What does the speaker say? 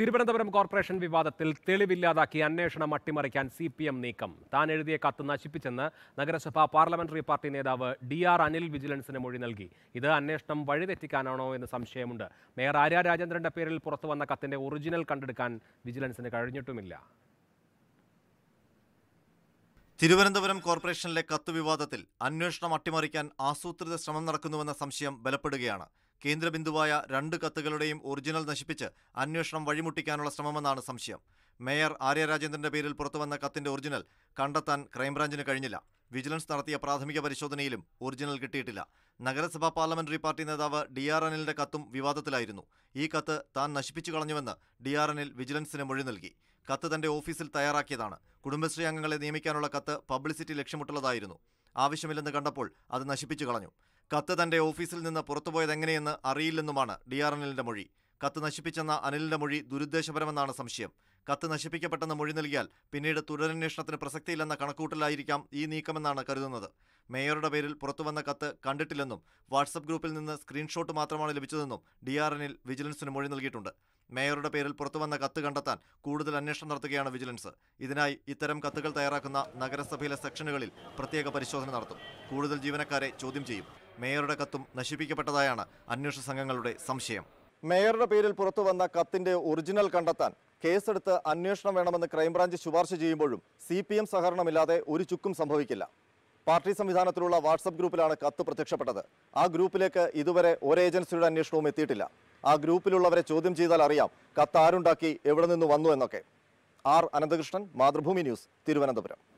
Thiruvananthapuram corporation വിവാദത്തിൽ തെളിവില്ലാതാക്കി അന്വേഷണം അട്ടിമറിക്കാൻ സി പി എം നീക്കം താൻ എഴുതിയ കത്ത് നശിപ്പിച്ചെന്ന് നഗരസഭാ പാർലമെന്ററി പാർട്ടി നേതാവ് ഡി ആർ അനിൽ വിജിലൻസിന് മൊഴി നൽകി ഇത് അന്വേഷണം വഴിതെറ്റിക്കാനാണോ എന്ന് സംശയമുണ്ട് മേയർ ആര്യ രാജേന്ദ്രന്റെ പേരിൽ പുറത്തു വന്ന കത്തിന്റെ ഒറിജിനൽ കണ്ടെടുക്കാൻ വിജിലൻസിന് കഴിഞ്ഞിട്ടുമില്ല തിരുവനന്തപുരം കോർപ്പറേഷനിലെ കത്ത് വിവാദത്തിൽ അന്വേഷണം അട്ടിമറിക്കാൻ ആസൂത്രിത ശ്രമം നടക്കുന്നുവെന്ന സംശയം ബലപ്പെടുകയാണ് കേന്ദ്രബിന്ദുവായ രണ്ട് കത്തുകളുടെയും ഒറിജിനൽ നശിപ്പിച്ച് അന്വേഷണം വഴിമുട്ടിക്കാനുള്ള ശ്രമമെന്നാണ് സംശയം മേയർ ആര്യ രാജേന്ദ്രന്റെ പേരിൽ പുറത്തുവന്ന കത്തിന്റെ ഒറിജിനൽ കണ്ടെത്താൻ ക്രൈംബ്രാഞ്ചിന് കഴിഞ്ഞില്ല വിജിലൻസ് നടത്തിയ പ്രാഥമിക പരിശോധനയിലും ഒറിജിനൽ കിട്ടിയിട്ടില്ല നഗരസഭാ പാർലമെന്ററി പാർട്ടി നേതാവ് ഡി ആർ അനിലിന്റെ കത്തും വിവാദത്തിലായിരുന്നു ഈ കത്ത് താൻ നശിപ്പിച്ചു കളഞ്ഞുവെന്ന് ഡി ആർ അനിൽ വിജിലൻസിന് മൊഴി നൽകി കത്ത് തന്റെ ഓഫീസിൽ തയ്യാറാക്കിയതാണ് കുടുംബശ്രീ അംഗങ്ങളെ നിയമിക്കാനുള്ള കത്ത് പബ്ലിസിറ്റി ലക്ഷ്യമിട്ടുള്ളതായിരുന്നു ആവശ്യമില്ലെന്ന് കണ്ടപ്പോൾ അത് നശിപ്പിച്ചു കളഞ്ഞു കത്ത് തന്റെ ഓഫീസിൽ നിന്ന് പുറത്തുപോയതെങ്ങനെയെന്ന് അറിയില്ലെന്നുമാണ് ഡി ആർ അനിലിന്റെ മൊഴി കത്ത് നശിപ്പിച്ചെന്ന അനിലിന്റെ മൊഴി ദുരുദ്ദേശപരമെന്നാണ് സംശയം കത്ത് നശിപ്പിക്കപ്പെട്ടെന്ന് മൊഴി നൽകിയാൽ പിന്നീട് തുടരന്വേഷണത്തിന് പ്രസക്തിയില്ലെന്ന കണക്കൂട്ടലായിരിക്കാം ഈ നീക്കമെന്നാണ് കരുതുന്നത് മേയറുടെ പേരിൽ പുറത്തുവന്ന കത്ത് കണ്ടിട്ടില്ലെന്നും വാട്സപ്പ് ഗ്രൂപ്പിൽ നിന്ന് സ്ക്രീൻഷോട്ട് മാത്രമാണ് ലഭിച്ചതെന്നും ഡി ആർ എനിൽ വിജിലൻസിന് മൊഴി നൽകിയിട്ടുണ്ട് മേയറുടെ പേരിൽ പുറത്തുവന്ന കത്ത് കണ്ടെത്താൻ കൂടുതൽ അന്വേഷണം നടത്തുകയാണ് വിജിലൻസ് ഇതിനായി ഇത്തരം കത്തുകൾ തയ്യാറാക്കുന്ന നഗരസഭയിലെ സെക്ഷനുകളിൽ പ്രത്യേക പരിശോധന നടത്തും കൂടുതൽ ജീവനക്കാരെ ചോദ്യം ചെയ്യും മേയറുടെ കത്തും നശിപ്പിക്കപ്പെട്ടതായാണ് അന്വേഷണ സംഘങ്ങളുടെ സംശയം മേയറുടെ പേരിൽ പുറത്തുവന്ന കത്തിന്റെ ഒറിജിനൽ കണ്ടെത്താൻ കേസെടുത്ത് അന്വേഷണം വേണമെന്ന് ക്രൈംബ്രാഞ്ച് ശുപാർശ ചെയ്യുമ്പോഴും സി പി എം സഹകരണമില്ലാതെ ഒരു ചുക്കും സംഭവിക്കില്ല പാർട്ടി സംവിധാനത്തിലുള്ള വാട്സപ്പ് ഗ്രൂപ്പിലാണ് കത്ത് പ്രത്യക്ഷപ്പെട്ടത് ആ ഗ്രൂപ്പിലേക്ക് ഇതുവരെ ഒരു ഏജൻസിയുടെ അന്വേഷണവും എത്തിയിട്ടില്ല ആ ഗ്രൂപ്പിലുള്ളവരെ ചോദ്യം ചെയ്താൽ അറിയാം കത്ത് ആരുണ്ടാക്കി എവിടെ നിന്ന് വന്നു എന്നൊക്കെ ആർ അനന്തകൃഷ്ണൻ മാതൃഭൂമി ന്യൂസ് തിരുവനന്തപുരം